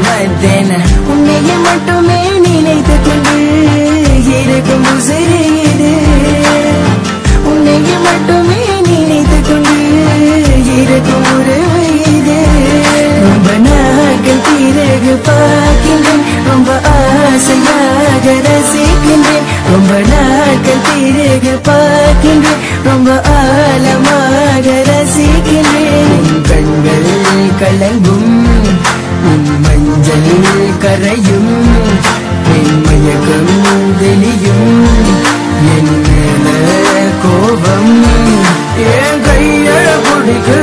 மறந்தேன் உன்னையே மட்டுமே நினைத்து கொண்டு இருக்கும் உசிறு இது உன்னையே மட்டுமே நினைத்து கொண்டு இருக்கும் உறவு இது ரொம்ப நாட்கள் பிறகு பார்க்கின்றேன் ரொம்ப ஆசையாக ரசிக்கின்றேன் ரொம்ப நாட்கள் பிறகு பார்க்கின்றேன் ரொம்ப ஆழமாக ரசிக்கின்றேன் உன் கண்கள் கலங்கும் உன் மஞ்சள் கரையும் என் மயக்கம் தெளியும் என் மேல கோபம் என் கைய பிடிக்க